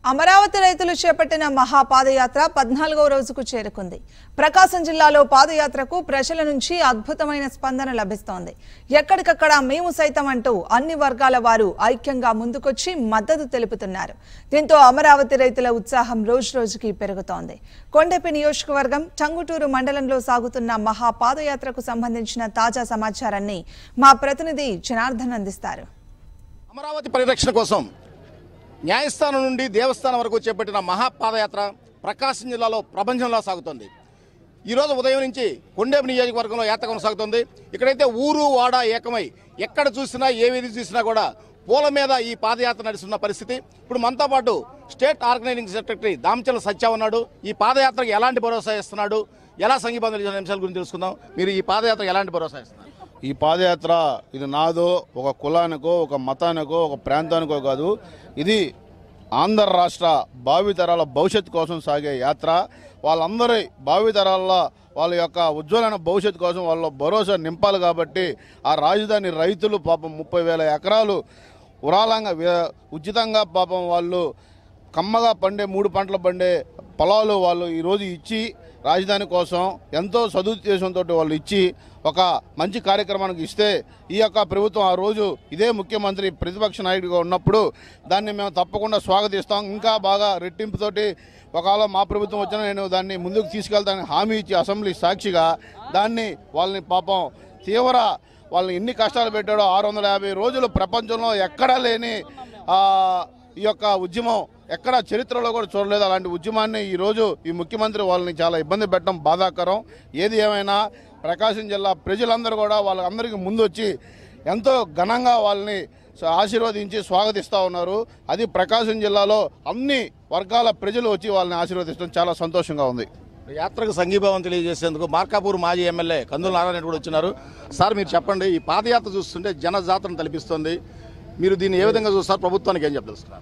అమరావతి రైతులు చేపట్టిన మహాపాదయాత్ర పద్నాలుగో రోజుకు చేరుకుంది ప్రకాశం జిల్లాలో పాదయాత్రకు ప్రజల నుంచి అద్భుతమైన స్పందన లభిస్తోంది ఎక్కడికక్కడ మేము సైతం అంటూ అన్ని వర్గాల వారు ఐక్యంగా ముందుకొచ్చి మద్దతు తెలుపుతున్నారు దీంతో అమరావతి రైతుల ఉత్సాహం రోజు రోజుకి పెరుగుతోంది కొండపి నియోజకవర్గం టంగుటూరు మండలంలో సాగుతున్న మహాపాదయాత్రకు సంబంధించిన తాజా సమాచారాన్ని మా ప్రతినిధి జనార్దన్ అందిస్తారు అమరావతి పరిరక్షణ కోసం న్యాయస్థానం నుండి దేవస్థానం వరకు చేపట్టిన మహాపాదయాత్ర ప్రకాశం జిల్లాలో ప్రపంచంలో సాగుతోంది ఈరోజు ఉదయం నుంచి కొండేపు నియోజకవర్గంలో యాత్ర కొనసాగుతోంది ఇక్కడైతే ఊరు వాడ ఏకమై ఎక్కడ చూసినా ఏ వీధి చూసినా కూడా పూల మీద ఈ పాదయాత్ర నడుస్తున్న పరిస్థితి ఇప్పుడు మనతో పాటు state organizing secretary Damachala Satya ఉన్నాడు ఈ పాదయాత్రకు ఎలాంటి భరోసా ఇస్తున్నాడు ఎలా సంఘీబంధం చేసిన అంశాల గురించి తెలుసుకుందాం మీరు ఈ పాదయాత్రకు ఎలాంటి భరోసా ఇస్తున్నారు ఈ పాదయాత్ర ఇది నాదో ఒక కులానికో ఒక మతానికో ఒక ప్రాంతానికో కాదు ఇది ఆంధ్ర రాష్ట్ర భావితరాల భవిష్యత్తు కోసం సాగే యాత్ర వాళ్ళందరి భావితరాల వాళ్ళ యొక్క ఉజ్వలమైన భవిష్యత్తు కోసం వాళ్ళ భరోసా నింపాలి కాబట్టి ఆ రాజధాని రైతులు పాపం ముప్పై వేల ఎకరాలు ఉరాలంగా వే- ఉచితంగా పాపం వాళ్ళు కమ్మగా పండే మూడు పంటలు పండే పొలాలు వాళ్ళు ఈరోజు ఇచ్చి రాజధాని కోసం ఎంతో సదుద్దేశంతో వాళ్ళు ఇచ్చి ఒక మంచి కార్యక్రమానికి ఇస్తే ఈ యొక్క ప్రభుత్వం ఆ రోజు ఇదే ముఖ్యమంత్రి ప్రతిపక్ష నాయకుడిగా ఉన్నప్పుడు దాన్ని మేము తప్పకుండా స్వాగతిస్తాం ఇంకా బాగా రెట్టింపుతోటి ఒకవేళ మా ప్రభుత్వం వచ్చినా నేను దాన్ని ముందుకు తీసుకెళ్తానని హామీ ఇచ్చి అసెంబ్లీ సాక్షిగా దాన్ని వాళ్ళని పాపం తీవ్ర వాళ్ళని ఎన్ని కష్టాలు పెట్టాడో ఆరు వందల యాభై రోజులు ప్రపంచంలో ఎక్కడా లేని ఆ, ఈ యొక్క ఉద్యమం ఎక్కడ చరిత్రలో కూడా చూడలేదు అలాంటి ఉద్యమాన్ని ఈరోజు ఈ ముఖ్యమంత్రి వాళ్ళని చాలా ఇబ్బంది పెట్టడం బాధాకరం ఏది ఏమైనా ప్రకాశం జిల్లా ప్రజలందరూ కూడా వాళ్ళందరికీ ముందు వచ్చి ఎంతో ఘనంగా వాళ్ళని స- ఆశీర్వదించి స్వాగతిస్తూ ఉన్నారు అది ప్రకాశం జిల్లాలో అన్ని వర్గాల ప్రజలు వచ్చి వాళ్ళని ఆశీర్వదించడం చాలా సంతోషంగా ఉంది యాత్రకు సంఘీభావం తెలియజేసేందుకు మార్కాపూర్ మాజీ ఎమ్మెల్యే కందుల నారాయణ కూడా వచ్చినారు సార్ మీరు చెప్పండి ఈ పాదయాత్ర చూస్తుంటే జనజాతరను తలపిస్తుంది మీరు దీన్ని ఏ విధంగా చూస్తారు ప్రభుత్వానికి ఏం చెప్పదలుస్తున్నారు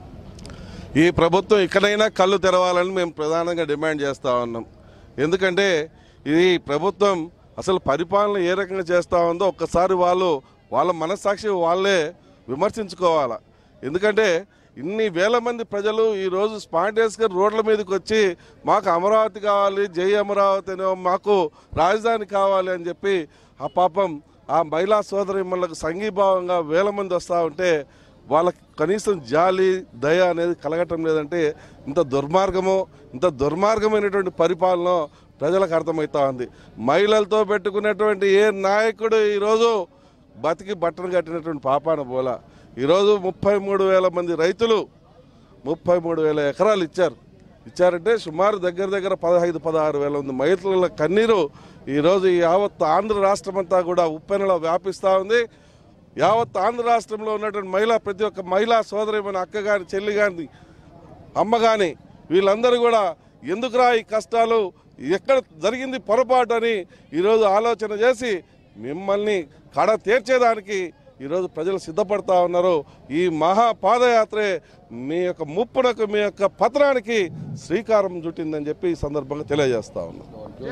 ఈ ప్రభుత్వం ఇక్కడైనా కళ్ళు తెరవాలని మేము ప్రధానంగా డిమాండ్ చేస్తూ ఉన్నాం ఎందుకంటే ఈ ప్రభుత్వం అసలు పరిపాలన ఏ రకంగా చేస్తూ ఉందో ఒక్కసారి వాళ్ళు వాళ్ళ మనస్సాక్షి వాళ్ళే విమర్శించుకోవాలా ఎందుకంటే ఇన్ని వేల మంది ప్రజలు ఈరోజు స్పాంటేస్గా రోడ్ల మీదకి వచ్చి మాకు అమరావతి కావాలి జై అమరావతి అని మాకు రాజధాని కావాలి అని చెప్పి ఆ పాపం ఆ మహిళా సోదరిమ్మలకు సంఘీభావంగా వేల మంది వస్తూ ఉంటే వాళ్ళకి కనీసం జాలి దయ అనేది కలగటం లేదంటే ఇంత దుర్మార్గమో ఇంత దుర్మార్గమైనటువంటి పరిపాలన ప్రజలకు అర్థమవుతా ఉంది మహిళలతో పెట్టుకున్నటువంటి ఏ నాయకుడు ఈరోజు బతికి బట్టను కట్టినటువంటి పాపాన పోల ఈరోజు ముప్పై మూడు వేల మంది రైతులు ముప్పై మూడు వేల ఎకరాలు ఇచ్చారు ఇచ్చారంటే సుమారు దగ్గర దగ్గర పదహైదు పదహారు వేల మంది మహిళల కన్నీరు ఈరోజు ఈ యావత్ ఆంధ్ర రాష్ట్రం అంతా కూడా ఉప్పెనలో వ్యాపిస్తూ ఉంది యావత్ ఆంధ్ర రాష్ట్రంలో ఉన్నటువంటి మహిళా ప్రతి ఒక్క మహిళా సోదరి మన అక్క కానీ చెల్లి కానీ అమ్మ కానీ వీళ్ళందరూ కూడా ఎందుకురా ఈ కష్టాలు ఎక్కడ జరిగింది పొరపాటు అని ఈరోజు ఆలోచన చేసి మిమ్మల్ని కడ తీర్చేదానికి ఈరోజు ప్రజలు సిద్ధపడతా ఉన్నారు ఈ మహా పాదయాత్రే మీ యొక్క ముప్పునకు మీ యొక్క పత్రానికి శ్రీకారం చుట్టిందని చెప్పి ఈ సందర్భంగా తెలియజేస్తా ఉన్నాం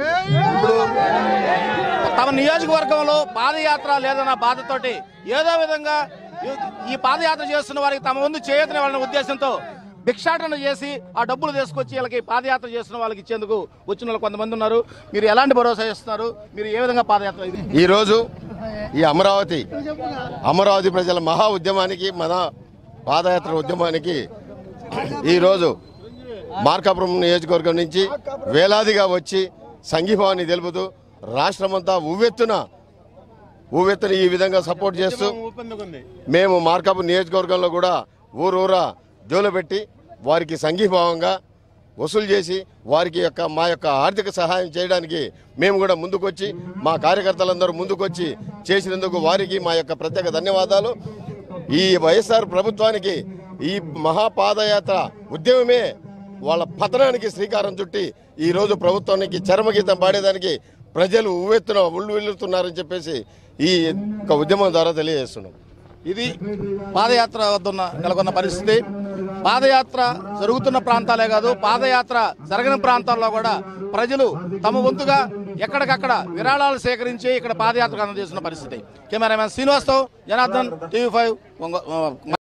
తమ నియోజకవర్గంలో పాదయాత్ర లేదన్న బాధతోటి ఏదో విధంగా ఈ- ఈ పాదయాత్ర చేస్తున్న వారికి తమ ముందు చేయతని వాళ్ళ ఉద్దేశంతో భిక్షాటన చేసి ఆ డబ్బులు తీసుకొచ్చి వీళ్ళకి పాదయాత్ర చేస్తున్న వాళ్ళకి ఇచ్చేందుకు వచ్చిన వాళ్ళు కొంతమంది ఉన్నారు మీరు ఎలాంటి భరోసా ఇస్తున్నారు మీరు ఏ విధంగా పాదయాత్ర ఇది ఈరోజు ఈ అమరావతి అమరావతి ప్రజల మహా ఉద్యమానికి మన పాదయాత్ర ఉద్యమానికి ఈరోజు మార్కాపురం నియోజకవర్గం నుంచి వేలాదిగా వచ్చి సంఘీభావాన్ని తెలుపుతూ రాష్ట్రమంతా ఉవ్వెత్తున ఉవ్వెత్తున ఈ విధంగా సపోర్ట్ చేస్తూ మేము మార్కాపురం నియోజకవర్గంలో కూడా ఊరూరా పెట్టి వారికి సంఘీభావంగా వసూలు చేసి వారికి యొక్క మా యొక్క ఆర్థిక సహాయం చేయడానికి మేము కూడా ముందుకొచ్చి మా కార్యకర్తలందరూ ముందుకొచ్చి చేసినందుకు వారికి మా యొక్క ప్రత్యేక ధన్యవాదాలు ఈ వైఎస్ఆర్ ప్రభుత్వానికి ఈ మహాపాదయాత్ర ఉద్యమమే వాళ్ళ పతనానికి శ్రీకారం చుట్టి ఈ రోజు ప్రభుత్వానికి చరమగీతం పాడేదానికి ప్రజలు ఉవ్వెత్తున ఉళ్ళు వెళ్తున్నారని చెప్పేసి ఈ యొక్క ఉద్యమం ద్వారా తెలియజేస్తున్నాం ఇది పాదయాత్ర వద్ద ఉన్న నెలకొన్న పరిస్థితి పాదయాత్ర జరుగుతున్న ప్రాంతాలే కాదు పాదయాత్ర జరగని ప్రాంతాల్లో కూడా ప్రజలు తమ వంతుగా ఎక్కడికక్కడ విరాళాలు సేకరించి ఇక్కడ పాదయాత్ర అందజేస్తున్న పరిస్థితి కెమెరామెన్ శ్రీనివాస్తో జనార్దన్ టీవీ ఫైవ్